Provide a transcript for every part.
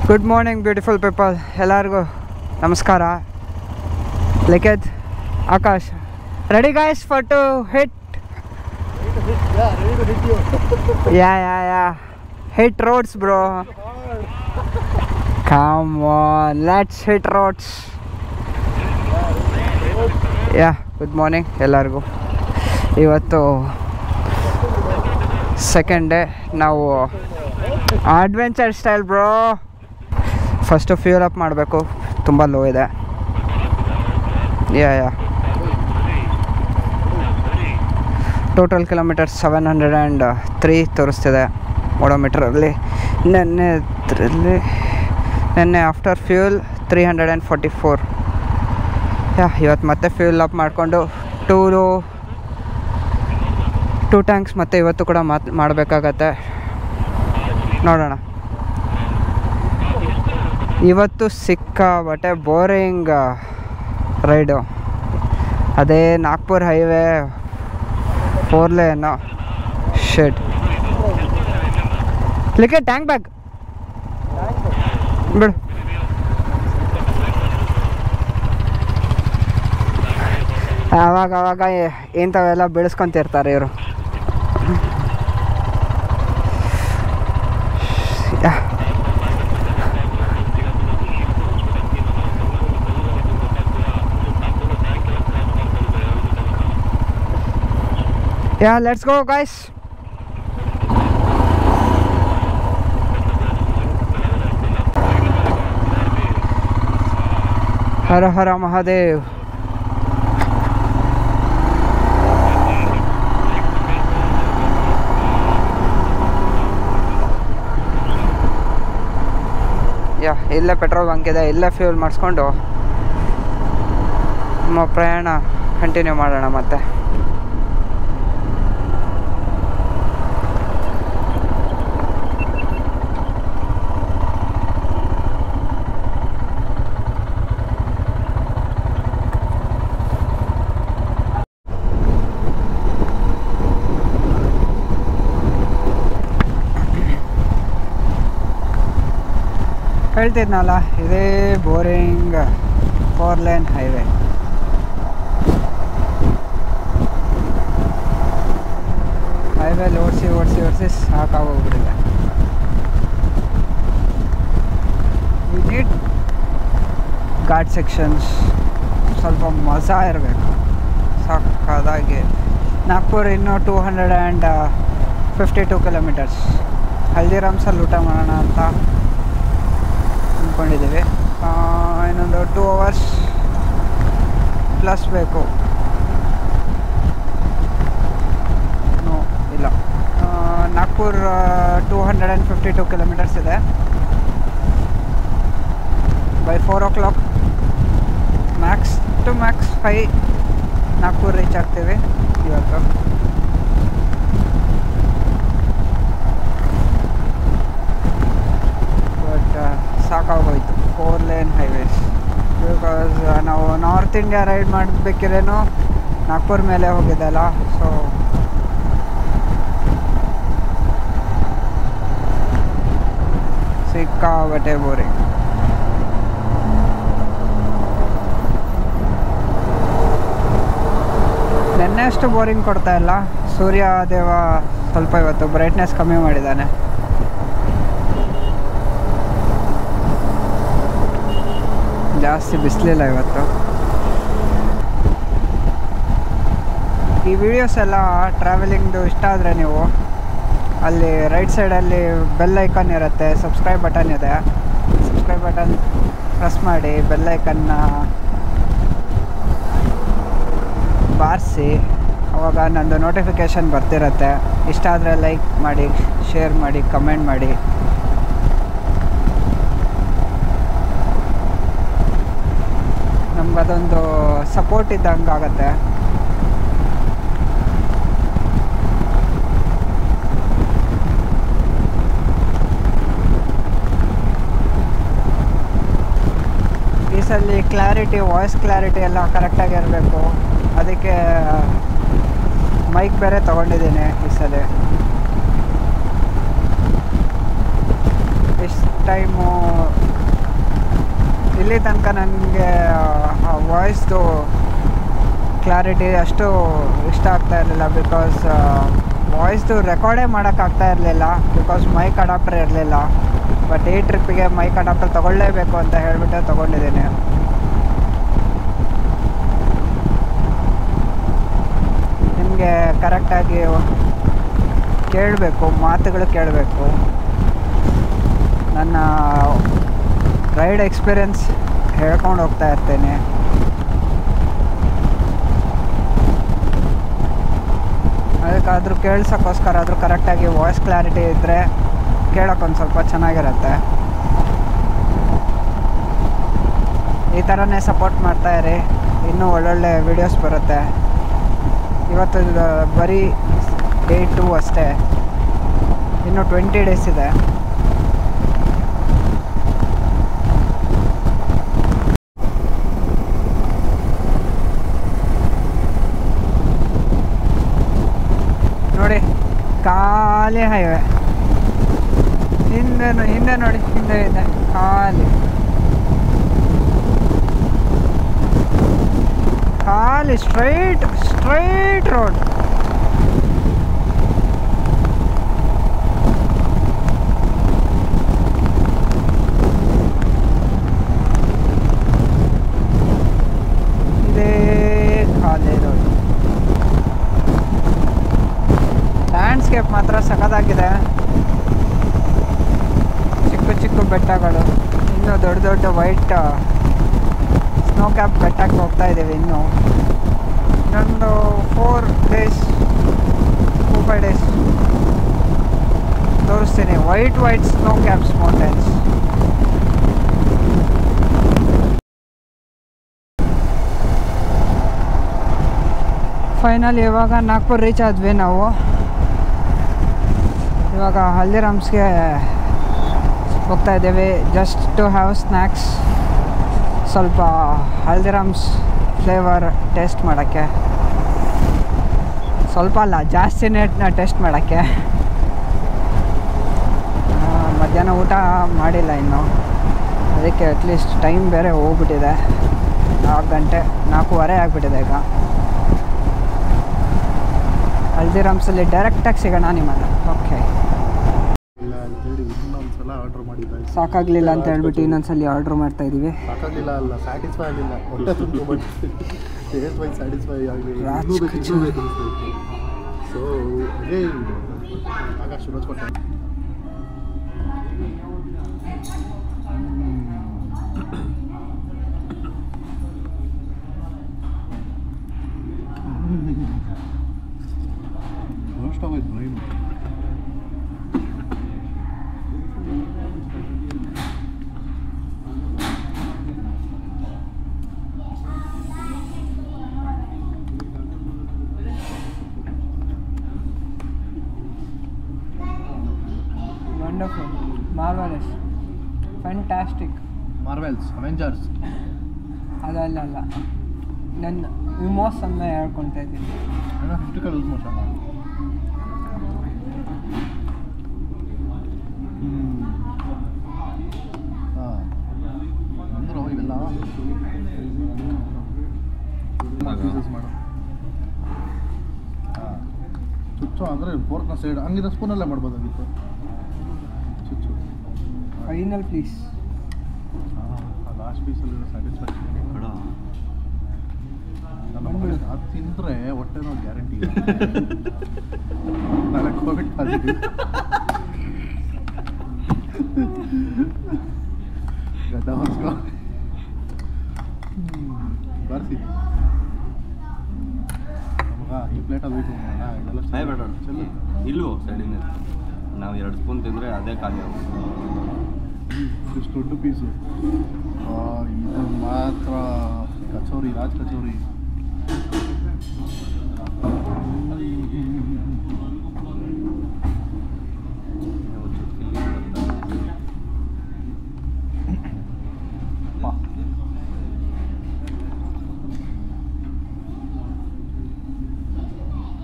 Good morning beautiful people ಎಲ್ಲರಿಗೂ ನಮಸ್ಕಾರ Likhith Akash ready guys for to hit ya ya ya hit roads bro come let's hit roads ya good morning ಎಲ್ಲರಿಗೂ ಇವತ್ತು second day ನಾವು adventure style bro first fuel up ಮಾಡಬೇಕು ತುಂಬ low ಇದೆ ya ya total kilometre seven hundred and three ತೋರಿಸ್ತಿದೆ ಓಡೋಮೀಟ್ರಲ್ಲಿ ನೆನ್ನೆ ಇದರಲ್ಲಿ ನೆನ್ನೆ after fuel three hundred and forty four ya ಇವತ್ತು ಮತ್ತೆ ಫ್ಯೂಲ್ ಅಪ್ ಮಾಡಿಕೊಂಡು ಟೂರು ಟೂ ಟ್ಯಾಂಕ್ಸ್ ಮತ್ತೆ ಇವತ್ತು ಕೂಡ ಮಾತ್ ಮಾಡಬೇಕಾಗತ್ತೆ ನೋಡೋಣ ಇವತ್ತು ಸಿಕ್ಕಾಬಟ್ಟೆ ಬೋರಿಂಗ್ ರೈಡು ಅದೇ ನಾಗ್ಪುರ್ ಹೈವೇ ಫೋರ್ ಲೇನು ಶೆಡ್ ಲಿಕ್ಕೆ ಟ್ಯಾಂಕ್ ಬ್ಯಾಗ್ ಬಿಡು ಆವಾಗ ಆವಾಗ ಎ- ಇಂಥವೆಲ್ಲ ಬೆಳೆಸ್ಕೊಂತಿರ್ತಾರೆ ಇವರು Yeah, let's go, guys. ಹರ ಹರ ಮಹಾದೇವ್ ಯಾ ಇಲ್ಲೇ ಪೆಟ್ರೋಲ್ ಬಂಕ್ ಇದೆ ಇಲ್ಲೇ ಫ್ಯೂಲ್ ಮಾಡಿಸ್ಕೊಂಡು ನಮ್ಮ ಪ್ರಯಾಣ ಕಂಟಿನ್ಯೂ ಮಾಡೋಣ ಮತ್ತೆ ಹೇಳ್ತಿದ್ನಲ್ಲ ಇದೇ ಬೋರಿಂಗ್ ಫೋರ್ ಲೈನ್ ಹೈವೇ ಹೈವೇಲಿ ಓಡಿಸಿ ಓಡಿಸಿ ಓಡಿಸಿ ಸಾಕಾಗೋಗ್ಬಿಟ್ಟಿದೆ ವಿ ನೀಡ್ ಘಾಟ್ ಸೆಕ್ಷನ್ಸ್ ಸ್ವಲ್ಪ ಮಜಾ ಇರಬೇಕು ಸಾಕಾದಾಗಿ ನಾಗ್ಪುರ್ ಇನ್ನೂ two hundred and fifty two kilometres ಹಲ್ದಿರಾಮ್ಸಲ್ಲಿ ಊಟ ಮಾಡೋಣ ಅಂತ ಅಂದ್ಕೊಂಡಿದ್ದೀವಿ ಆ, ಇನ್ನೊಂದು ಟೂ ಅವರ್ಸ್ ಪ್ಲಸ್ ಬೇಕು ನೋ ಇಲ್ಲ ಆ, Nagpur two hundred and fifty two kilometres ಇದೆ by four o'clock max to max five Nagpur reach ಆಗ್ತೀವಿ ಇವತ್ತು ಬಟ್ ಸಾಕಾಗೋಯ್ತು ಫೋರ್ ಲೇನ್ ಹೈವೇಸ್ ಬಿಕಾಸ್ ನಾವು ನಾರ್ತ್ ಇಂಡಿಯಾ ರೈಡ್ ಮಾಡಬೇಕಿರೇನು ನಾಗ್ಪುರ್ ಮೇಲೆ ಹೋಗಿದ್ದಲ್ಲ ಸೊ ಸಿಕ್ಕಾಬಟ್ಟೆ ಬೋರಿಂಗ್ ನೆನ್ನೆ ಅಷ್ಟು ಬೋರಿಂಗ್ ಕೊಡ್ತಾ ಇಲ್ಲ ಸೂರ್ಯ ದೇವ ಸ್ವಲ್ಪ ಇವತ್ತು ಬ್ರೈಟ್ನೆಸ್ ಕಮ್ಮಿ ಮಾಡಿದ್ದಾನೆ ಜಾಸ್ತಿ ಬಿಸಿಲಿಲ್ಲ ಇವತ್ತು ಈ ವಿಡಿಯೋಸ್ ಎಲ್ಲ ಟ್ರಾವೆಲಿಂಗ್ದು ಇಷ್ಟ ಆದರೆ ನೀವು ಅಲ್ಲಿ ರೈಟ್ ಸೈಡಲ್ಲಿ ಬೆಲ್ ಐಕಾನ್ ಇರುತ್ತೆ ಸಬ್ಸ್ಕ್ರೈಬ್ ಬಟನ್ ಇದೆ ಸಬ್ಸ್ಕ್ರೈಬ್ ಬಟನ್ ಪ್ರೆಸ್ ಮಾಡಿ ಬೆಲ್ ಐಕನ್ನ ಬಾರಿಸಿ ಅವಾಗ ನಂದು ನೋಟಿಫಿಕೇಷನ್ ಬರ್ತಿರುತ್ತೆ ಇಷ್ಟ ಆದರೆ ಲೈಕ್ ಮಾಡಿ ಶೇರ್ ಮಾಡಿ ಕಮೆಂಟ್ ಮಾಡಿ ನಮ್ಗದೊಂದು ಸಪೋರ್ಟ್ ಇದ್ದಂಗೆ ಆಗುತ್ತೆ ಈ ಸಲ ಕ್ಲಾರಿಟಿ ವಾಯ್ಸ್ ಕ್ಲಾರಿಟಿ ಎಲ್ಲ ಕರೆಕ್ಟಾಗಿ ಇರಬೇಕು ಅದಕ್ಕೆ ಮೈಕ್ ಬೇರೆ ತೊಗೊಂಡಿದ್ದೀನಿ ಈ ಸಲ ಇಷ್ಟು ಟೈಮು ಇಲ್ಲಿ ತನಕ ನನಗೆ ವಾಯ್ಸ್ದು ಕ್ಲಾರಿಟಿ ಅಷ್ಟು ಇಷ್ಟ ಆಗ್ತಾ ಇರಲಿಲ್ಲ ಬಿಕಾಸ್ ವಾಯ್ಸ್ದು ರೆಕಾರ್ಡೇ ಮಾಡೋಕ್ಕಾಗ್ತಾ ಇರಲಿಲ್ಲ ಬಿಕಾಸ್ ಮೈಕ್ ಅಡಾಪ್ಟರ್ ಇರಲಿಲ್ಲ ಬಟ್ ಈ ಟ್ರಿಪ್ಪಿಗೆ ಮೈಕ್ ಅಡಾಪ್ಟರ್ ತೊಗೊಳ್ಳೇಬೇಕು ಅಂತ ಹೇಳಿಬಿಟ್ಟು ತೊಗೊಂಡಿದ್ದೀನಿ ನಿಮಗೆ ಕರೆಕ್ಟಾಗಿ ಕೇಳಬೇಕು ಮಾತುಗಳು ಕೇಳಬೇಕು ನನ್ನ ರೈಡ್ ಎಕ್ಸ್ಪೀರಿಯನ್ಸ್ ಹೇಳ್ಕೊಂಡು ಹೋಗ್ತಾ ಇರ್ತೀನಿ ಅದಕ್ಕಾದ್ರೂ ಕೇಳ್ಸೋಕ್ಕೋಸ್ಕರ ಆದರೂ ಕರೆಕ್ಟಾಗಿ ವಾಯ್ಸ್ ಕ್ಲಾರಿಟಿ ಇದ್ದರೆ ಕೇಳೋಕ್ಕೊಂದು ಸ್ವಲ್ಪ ಚೆನ್ನಾಗಿರುತ್ತೆ ಈ ಥರನೇ ಸಪೋರ್ಟ್ ಮಾಡ್ತಾ ಇರಿ ಇನ್ನೂ ಒಳ್ಳೊಳ್ಳೆ ವೀಡಿಯೋಸ್ ಬರುತ್ತೆ ಇವತ್ತು ಇದು ಬರೀ ಡೇ ಟೂ ಅಷ್ಟೇ ಇನ್ನು ಟ್ವೆಂಟಿ ಡೇಸ್ ಇದೆ ನೋಡಿ ಖಾಲಿ ಹೈವೇ ಹಿಂದೆ ನೋ- ಹಿಂದೆ ನೋಡಿ ಹಿಂದೆ ಇದೆ ಖಾಲಿ ಖಾಲಿ ಸ್ಟ್ರೈಟ್ ಸ್ಟ್ರೈಟ್ ರೋಡ್ ಇದೇ ಖಾಲಿ ರೋಡ್ ಲ್ಯಾಂಡ್ಸ್ಕೇಪ್ ಮಾತ್ರ ಸಖತ್ತಾಗಿದೆ ಚಿಕ್ಕ ಚಿಕ್ಕ ಬೆಟ್ಟಗಳು ಇನ್ನು ದೊಡ್ಡ ದೊಡ್ಡ ವೈಟ್ ಸ್ನೋ ಕ್ಯಾಪ್ ಬೆಟ್ಟಕ್ಕೆ ಹೋಗ್ತಾ ಇದ್ದೀವಿ ಇನ್ನು ಇನ್ನೊಂದು four days two five days ತೋರಿಸ್ತೀನಿ white white snow caps mountains final ಇವಾಗ ನಾಗ್ಪುರ್ ರೀಚ್ ಆದ್ವಿ ನಾವು ಇವಾಗ ಹಲ್ದಿರಾಮ್ಸ್ಗೆ ಹೋಗ್ತಾ ಇದ್ದೇವೆ ಜಸ್ಟ್ ಟು ಹ್ಯಾವ್ ಸ್ನ್ಯಾಕ್ಸ್ ಸ್ವಲ್ಪ ಹಲ್ದಿರಾಮ್ಸ್ ಫ್ಲೇವರ್ ಟೇಸ್ಟ್ ಮಾಡೋಕ್ಕೆ ಸ್ವಲ್ಪ ಅಲ್ಲ ಜಾಸ್ತಿನೇ ಟೇಸ್ಟ್ ಮಾಡೋಕ್ಕೆ ಆ, ಮಧ್ಯಾಹ್ನ ಊಟ ಮಾಡಿಲ್ಲ ಇನ್ನು ಅದಕ್ಕೆ ಅಟ್ಲೀಸ್ಟ್ ಟೈಮ್ ಬೇರೆ ಹೋಗ್ಬಿಟ್ಟಿದೆ ನಾಲ್ಕು ಗಂಟೆ ನಾಲ್ಕೂವರೆ ಆಗಿಬಿಟ್ಟಿದೆ ಈಗ ಹಲ್ದಿರಾಮ್ಸಲ್ಲಿ ಡೈರೆಕ್ಟಾಗಿ ಸಿಗೋಣ ನಿಮ್ಮನ್ನು ಓಕೆ ಇಲ್ಲ ಅಂತೇಳಿ ಇನ್ನೊಂದ್ಸಲ ಆರ್ಡರ್ ಮಾಡಿದ್ದೆ ಸಾಕಾಗಲಿಲ್ಲ ಅಂತ ಹೇಳ್ಬಿಟ್ಟು ಇನ್ನೊಂದ್ಸಲಿ ಆರ್ಡ್ರ್ ಮಾಡ್ತಾ ಇದ್ದೀವಿ ಸಾಕಾಗಲಿಲ್ಲ ಅಲ್ಲ ಸ್ಯಾಟಿಸ್ಫೈ ಆಗಲಿಲ್ಲ ಹೊಟ್ಟೆ ತುಂಬಿಕೊಂಡು ಟೇಸ್ಟ್ ವೈಸ್ ಸ್ಯಾಟಿಸ್ಫೈ ಆಗಲಿಲ್ಲ ರಾಜ್ ಇನ್ನೂ ಬೇಕು ಇನ್ನೂ ಕಚೋರಿ. ಬೇಕು ಅನಿಸ್ತು ಸೊ ಅದೇ ಆಕಾಶ್ ರೋಜ್ ಕೊಟ್ಟೆ ರೋಸ್ಟ್ ಆಗೋಯ್ತು brain wonderful marvellous fantastic Marvel's Avengers ಅದಲ್ಲ ಅಲ್ಲ ನನ್ನ ವಿಮೋಸ್ ಅನ್ನ ಹೇಳ್ಕೊತಾ ಇದ್ದೀನಿ ಅಣ್ಣ ಫಿಫ್ಟಿ ಯೂಸ್ ಮಾಡ್ಸೋಣ ಹಾಂ ಅಂದರು ಇವೆಲ್ಲ ಪೀಸಸ್ ಮಾಡು ಹಾಂ ಚುಚ್ಚು ಅಂದರೆ ಫೋರ್ಕ್ನ ಸೈಡ್ ಹಂಗಿದ್ರೆ ಸ್ಪೂನಲ್ಲೇ ಮಾಡ್ಬೋದಾಗಿತ್ತು ಚುಚ್ಚು ಫೈನಲ್ ಪ್ಲೀಸ್ ಲಾಸ್ಟ್ ಪೀಸಲ್ಲಿರೋ ಸ್ಯಾಟಿಸ್ಫ್ಯಾಕ್ಷನ್ ನನ್ನ ಮಗಳಿಗೆ ಅದು ತಿಂದರೆ ಹೊಟ್ಟೆ ನೋವು ಗ್ಯಾರಂಟಿ ನಾಳೆ ಕೋವಿಡ್ ಪಾಸಿಟಿವ್ ಗಡ್ಡ ಹೊಸ್ಕೊ ಬರ್ಸಿ ನಮಗ ಈ ಪ್ಲೇಟಲ್ಲಿ ಬೇಕು ಮಾಡೋಣ ಇದೆಲ್ಲ ಹಾಯ್ ಬೇಡ ಚೆಲ್ಲು. ಇಲ್ಲೂ ಸೈಡಿನ ನಾವು ಎರಡು ಸ್ಪೂನ್ ತಿಂದರೆ ಅದೇ ಖಾಲಿ ಆಗುತ್ತೆ ಇಷ್ಟು ದೊಡ್ಡ ಪೀಸು ಇದು ಮಾತ್ರ ಕಚೋರಿ ರಾಜ್ ಕಚೋರಿ ಪಾ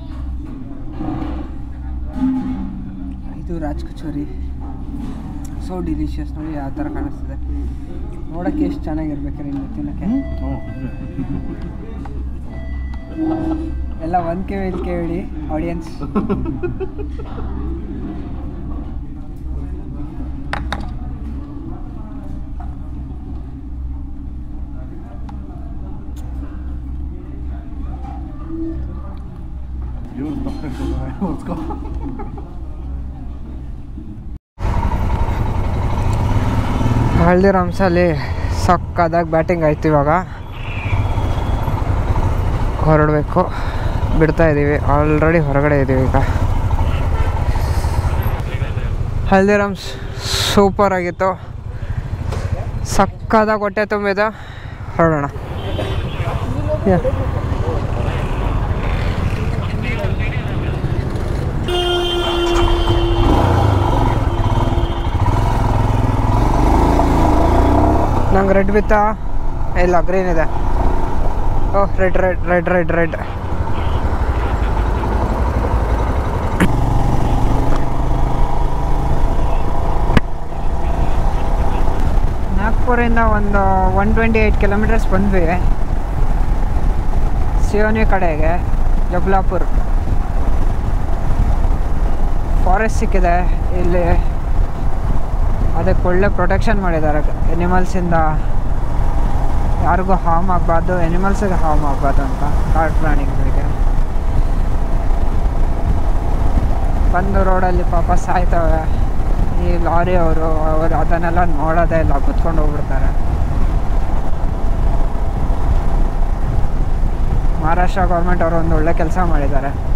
ಇದು Raj kachori so so delicious ನೋಡಿ ಯಾವ ಥರ ಕಾಣಿಸ್ತಿದೆ ನೋಡೋಕ್ಕೆ ಎಷ್ಟು ಚೆನ್ನಾಗಿರ್ಬೇಕಾರೆ ಇನ್ನು ತಿನ್ನೋಕ್ಕೆ ಎಲ್ಲ ಒಂದು ಕೆ ಇಲ್ಲಿ ಕೇಳಿ ಆಡಿಯನ್ಸ್ ಇವ್ರು ತಪ್ಪು ಓದಿಸ್ಕೊ ಹಲ್ದಿರಾಮ್ಸಲ್ಲಿ ಸಕ್ಕದಾಗಿ ಬ್ಯಾಟಿಂಗ್ ಆಯ್ತು ಇವಾಗ ಹೊರಡಬೇಕು ಬಿಡ್ತಾ ಇದ್ದೀವಿ ಆಲ್ರೆಡಿ ಹೊರಗಡೆ ಇದ್ದೀವಿ ಈಗ ಹಲ್ದಿರಾಮ್ಸ್ ಸೂಪರ್ ಆಗಿತ್ತು ಸಕ್ಕದಾಗಿ ಹೊಟ್ಟೆ ತುಂಬಿದ ಹೊರಡೋಣ ಯಾ ನಂಗೆ ರೆಡ್ ಬಿತ್ತಾ ಇಲ್ಲ ಗ್ರೀನ್ ಇದೆ oh red red red red red ನಾಗ್ಪುರಿಂದ ಒಂದು ಒನ್ ಟ್ವೆಂಟಿ ಏಯ್ಟ್ ಕಿಲೋಮೀಟರ್ಸ್ ಬಂದ್ವಿ ಸಿಯೋನಿ ಕಡೆಗೆ ಜಬ್ಲಾಪುರ್ ಫಾರೆಸ್ಟ್ ಸಿಕ್ಕಿದೆ ಇಲ್ಲಿ ಅದಕ್ಕೆ ಒಳ್ಳೆ ಪ್ರೊಟೆಕ್ಷನ್ ಮಾಡಿದ್ದಾರೆ ಎನಿಮಲ್ಸಿಂದ ಯಾರಿಗೂ ಹಾರ್ಮ್ ಆಗಬಾರ್ದು ಎನಿಮಲ್ಸಿಗೆ ಹಾರ್ಮ್ ಆಗಬಾರ್ದು ಅಂತ ಕಾಡು ಪ್ರಾಣಿಗಳಿಗೆ ಬಂದು ರೋಡಲ್ಲಿ ಪಾಪ ಸಾಯ್ತವೆ ಈ ಲಾರಿ ಅವರು ಅವರು ಅದನ್ನೆಲ್ಲ ನೋಡೋದೇ ಇಲ್ಲ ಕುತ್ಕೊಂಡು ಹೋಗ್ಬಿಡ್ತಾರೆ ಮಹಾರಾಷ್ಟ್ರ ಗೌರ್ಮೆಂಟ್ ಅವರು ಒಂದು ಒಳ್ಳೆ ಕೆಲಸ ಮಾಡಿದ್ದಾರೆ